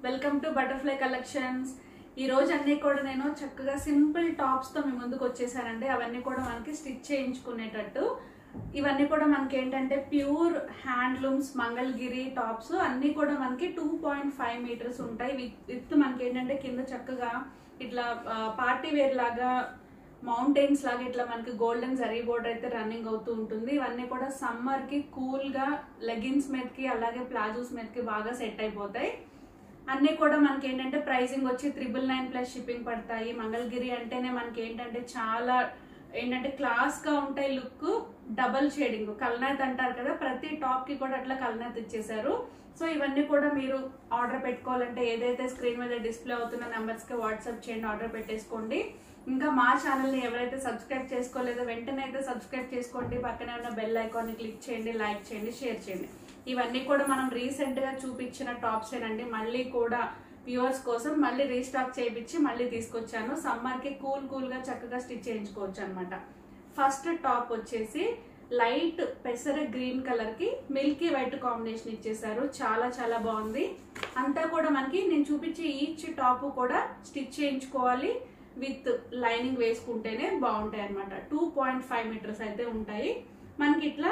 welcome to butterfly collections ఈ రోజు అన్ని కూడా నేను చక్కగా సింపుల్ టాప్స్ తో మీ ముందుకు వచ్చేసానండి అవన్నీ కూడా మనకి స్టిచ్ చేయించుకునేటట్టు ఇవన్నీ కూడా మనకి ఏంటంటే ప్యూర్ హ్యాండ్లూమ్స్ మంగళగిరి టాప్స్ అన్ని కూడా మనకి టూ పాయింట్ ఫైవ్ మీటర్స్ ఉంటాయి విత్ విత్ మనకి ఏంటంటే కింద చక్కగా ఇట్లా పార్టీ వేర్ లాగా మౌంటైన్స్ లాగా ఇట్లా మనకి గోల్డెన్ జరీ బోర్డర్ అయితే రన్నింగ్ అవుతూ ఉంటుంది ఇవన్నీ కూడా సమ్మర్ కి కూల్ గా లెగిన్స్ మీదకి అలాగే ప్లాజోస్ మీదకి బాగా సెట్ అయిపోతాయి అన్నీ కూడా మనకి ఏంటంటే ప్రైసింగ్ వచ్చి త్రిబుల్ నైన్ ప్లస్ షిప్పింగ్ పడతాయి మంగళగిరి అంటేనే మనకి ఏంటంటే చాలా ఏంటంటే క్లాస్ గా ఉంటాయి లుక్ డబల్ షేడింగ్ కల్నాథ్ అంటారు కదా ప్రతి టాప్ కి కూడా అట్లా కల్నాథ్ ఇచ్చేసారు సో ఇవన్నీ కూడా మీరు ఆర్డర్ పెట్టుకోవాలంటే ఏదైతే స్క్రీన్ మీద డిస్ప్లే అవుతున్న నెంబర్స్ కి వాట్సాప్ చేయండి ఆర్డర్ పెట్టేసుకోండి ఇంకా మా ఛానల్ ని ఎవరైతే సబ్స్క్రైబ్ చేసుకోలేదో వెంటనే అయితే సబ్స్క్రైబ్ చేసుకోండి పక్కనే ఉన్న బెల్ ఐకాన్ ని క్లిక్ చేయండి లైక్ చేయండి షేర్ చేయండి ఇవన్నీ కూడా మనం రీసెంట్ గా చూపించిన టాప్స్ ఏనండి మళ్ళీ కూడా వ్యూవర్స్ కోసం మళ్ళీ రీస్టాక్ చేయించి మళ్ళీ తీసుకొచ్చాను సమ్మర్ కి కూల్ కూల్ గా చక్కగా స్టిచ్ చేయించుకోవచ్చు అనమాట ఫస్ట్ టాప్ వచ్చేసి లైట్ పెసర గ్రీన్ కలర్ కి మిల్కీ వైట్ కాంబినేషన్ ఇచ్చేసారు చాలా చాలా బాగుంది అంతా కూడా మనకి నేను చూపించే ఈచ్ టాప్ కూడా స్టిచ్ చేయించుకోవాలి విత్ లైనింగ్ వేసుకుంటేనే బాగుంటాయి అనమాట టూ పాయింట్ ఫైవ్ మీటర్స్ అయితే ఉంటాయి మనకి ఇట్లా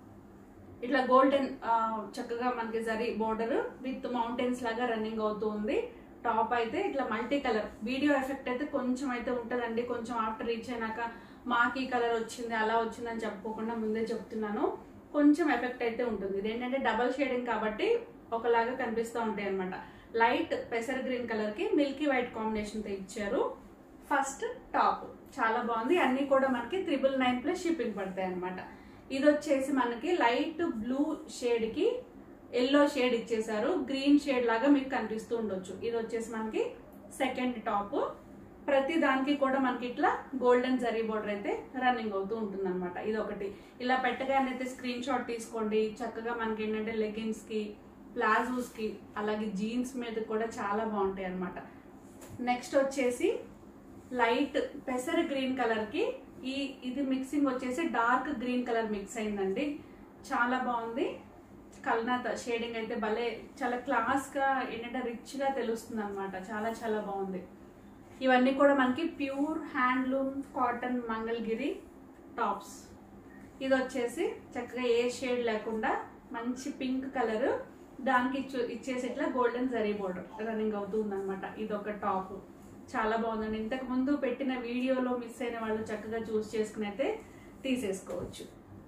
ఇట్లా గోల్డెన్ చక్కగా మనకి జరీ బోర్డర్ విత్ మౌంటైన్స్ లాగా రన్నింగ్ అవుతూ ఉంది టాప్ అయితే ఇట్లా మల్టీ కలర్ వీడియో ఎఫెక్ట్ అయితే కొంచెం అయితే ఉంటుందండి కొంచెం ఆఫ్టర్ రీచ్ అయినాక మాకు ఈ కలర్ వచ్చింది అలా వచ్చిందని చెప్పుకోకుండా ముందే చెప్తున్నాను కొంచెం ఎఫెక్ట్ అయితే ఉంటుంది ఇది ఏంటంటే డబల్ షేడింగ్ కాబట్టి ఒకలాగా కనిపిస్తూ ఉంటాయి అనమాట లైట్ పెసర్ గ్రీన్ కలర్ కి మిల్కీ వైట్ కాంబినేషన్ తో ఇచ్చారు ఫస్ట్ టాప్ చాలా బాగుంది అన్ని కూడా మనకి త్రిబుల్ నైన్ ప్లస్ షిప్పింగ్ పడతాయి అనమాట ఇది వచ్చేసి మనకి లైట్ బ్లూ షేడ్ కి ఎల్లో షేడ్ ఇచ్చేసారు గ్రీన్ షేడ్ లాగా మీకు కనిపిస్తూ ఉండొచ్చు ఇది వచ్చేసి మనకి సెకండ్ టాప్ ప్రతి దానికి కూడా మనకి ఇట్లా గోల్డెన్ జరీ బోర్డర్ అయితే రన్నింగ్ అవుతూ ఉంటుంది అనమాట ఇది ఒకటి ఇలా పెట్టగానే అయితే స్క్రీన్ షాట్ తీసుకోండి చక్కగా మనకి ఏంటంటే లెగిన్స్ కి ప్లాజోస్ కి అలాగే జీన్స్ మీద కూడా చాలా బాగుంటాయి అనమాట నెక్స్ట్ వచ్చేసి లైట్ పెసర్ గ్రీన్ కలర్ కి ఈ ఇది మిక్సింగ్ వచ్చేసి డార్క్ గ్రీన్ కలర్ మిక్స్ అయిందండి చాలా బాగుంది కల్నాథ్ షేడింగ్ అయితే భలే చాలా క్లాస్ గా ఏంటంటే రిచ్ గా తెలుస్తుంది అనమాట చాలా చాలా బాగుంది ఇవన్నీ కూడా మనకి pure handloom cotton Mangalagiri tops ఇది వచ్చేసి చక్కగా ఏ షేడ్ లేకుండా మంచి పింక్ కలర్ దానికి ఇచ్చు- ఇచ్చేసి ఇట్లా గోల్డెన్ జరీ బోర్డర్ రన్నింగ్ అవుతుంది అనమాట ఇది ఒక టాప్ చాలా బాగుందండి ఇంతకు ముందు పెట్టిన వీడియోలో మిస్ అయిన వాళ్ళు చక్కగా చూస్ చేసుకుని అయితే తీసేసుకోవచ్చు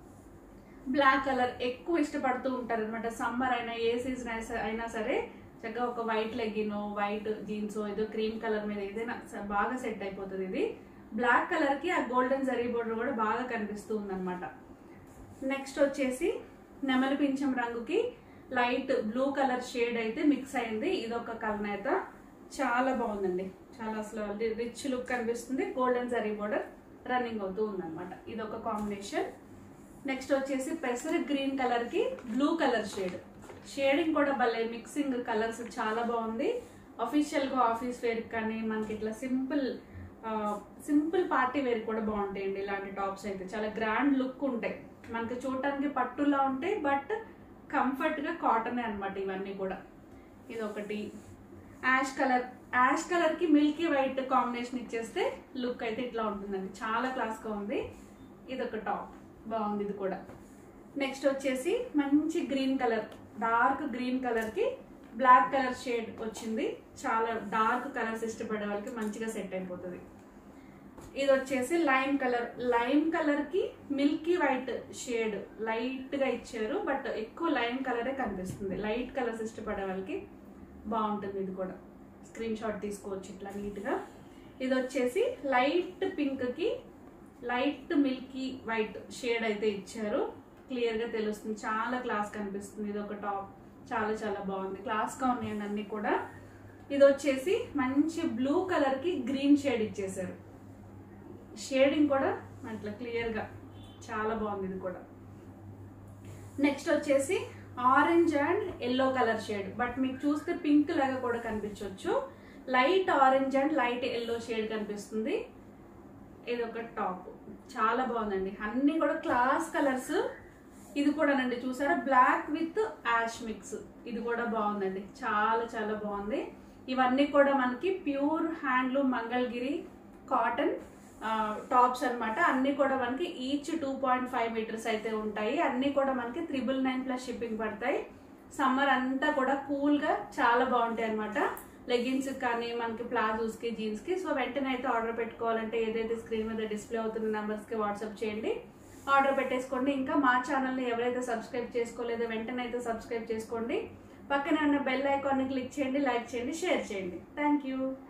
బ్లాక్ కలర్ ఎక్కువ ఇష్టపడుతూ ఉంటారు అనమాట సమ్మర్ అయినా ఏ సీజన్ అయినా సరే చక్కగా ఒక వైట్ లెగ్గిన్ వైట్ జీన్స్ ఏదో క్రీమ్ కలర్ మీద ఏదైనా స- బాగా సెట్ అయిపోతుంది ఇది బ్లాక్ కలర్ కి ఆ గోల్డెన్ జరీ బోర్డర్ కూడా బాగా కనిపిస్తూ ఉందన్నమాట నెక్స్ట్ వచ్చేసి నెమలి పింఛం రంగుకి లైట్ బ్లూ కలర్ షేడ్ అయితే మిక్స్ అయింది ఇది ఒక కలనేత చాలా బాగుందండి చాలా అసలు రిచ్ లుక్ కనిపిస్తుంది గోల్డెన్ జరీ బోర్డర్ రన్నింగ్ అవుతూ ఉందన్నమాట ఇది ఒక కాంబినేషన్ నెక్స్ట్ వచ్చేసి పెసర్ గ్రీన్ కలర్ కి బ్లూ కలర్ షేడ్ షేడింగ్ కూడా భలే మిక్సింగ్ కలర్స్ చాలా బాగుంది అఫీషియల్ గా ఆఫీస్ వేర్ కానీ మనకి ఇట్లా సింపుల్ సింపుల్ పార్టీ వేర్ కూడా బాగుంటాయండి ఇలాంటి టాప్స్ అయితే చాలా గ్రాండ్ లుక్ ఉంటాయి మనకి చూడటానికి పట్టులా ఉంటాయి బట్ కంఫర్ట్ గా కాటన్ అన్నమాట ఇవన్నీ కూడా ఇది ఒకటి యాష్ కలర్ యాష్ కలర్ కి మిల్కీ వైట్ కాంబినేషన్ ఇచ్చేస్తే లుక్ అయితే ఇట్లా ఉంటుందండి చాలా క్లాస్ గా ఉంది ఇది ఒక టాప్ బాగుంది ఇది కూడా నెక్స్ట్ వచ్చేసి మంచి green colour dark green colour కి బ్లాక్ కలర్ షేడ్ వచ్చింది చాలా డార్క్ కలర్స్ ఇష్టపడే వాళ్ళకి మంచిగా సెట్ అయిపోతుంది ఇది వచ్చేసి లైమ్ కలర్ లైమ్ కలర్ కి మిల్కీ వైట్ షేడ్ లైట్ గా ఇచ్చారు బట్ ఎక్కువ లైమ్ కలరే కనిపిస్తుంది లైట్ కలర్స్ ఇష్టపడే వాళ్ళకి బాగుంటుంది ఇది కూడా స్క్రీన్ షాట్ తీసుకోవచ్చు ఇట్లా నీట్ గా ఇది వచ్చేసి లైట్ పింక్ కి లైట్ మిల్కీ వైట్ షేడ్ అయితే ఇచ్చారు క్లియర్ గా తెలుస్తుంది చాలా క్లాస్ కనిపిస్తుంది ఇది ఒక టాప్ చాలా చాలా బాగుంది క్లాస్ గా ఉన్నాయండి అన్ని కూడా ఇది వచ్చేసి మంచి బ్లూ కలర్ కి గ్రీన్ షేడ్ ఇచ్చేసారు షేడింగ్ కూడా అట్లా క్లియర్ గా చాలా బాగుంది ఇది కూడా నెక్స్ట్ వచ్చేసి orange and yellow colour shade but మీకు చూస్తే పింక్ లాగా కూడా కనిపించవచ్చు light orange and light yellow shade కనిపిస్తుంది ఇది ఒక టాప్ చాలా బాగుందండి అన్ని కూడా క్లాస్ కలర్స్ ఇది కూడానండి చూసారా బ్లాక్ విత్ యాష్ మిక్స్ ఇది కూడా బాగుందండి చాలా చాలా బాగుంది ఇవన్నీ కూడా మనకి pure handloom Mangalagiri cotton tops అన్నమాట అన్ని కూడా మనకి each two point five metres అయితే ఉంటాయి అన్ని కూడా మనకి త్రిబుల్ నైన్ ప్లస్ షిప్పింగ్ పడతాయి సమ్మర్ అంతా కూడా కూల్ గా చాలా బాగుంటాయి అనమాట లెగిన్స్ కానీ మనకి ప్లాజోస్ కి జీన్స్ కి సో వెంటనే అయితే ఆర్డర్ పెట్టుకోవాలంటే ఏదైతే స్క్రీన్ మీద డిస్ప్లే అవుతున్న నెంబర్స్ కి వాట్సాప్ చేయండి ఆర్డర్ పెట్టేసుకోండి ఇంకా మా ఛానల్ని ఎవరైతే సబ్స్క్రైబ్ చేసుకోలేదో వెంటనే అయితే సబ్స్క్రైబ్ చేసుకోండి పక్కనే ఉన్న బెల్ ఐకాన్ని క్లిక్ చేయండి లైక్ చేయండి షేర్ చేయండి థ్యాంక్ యూ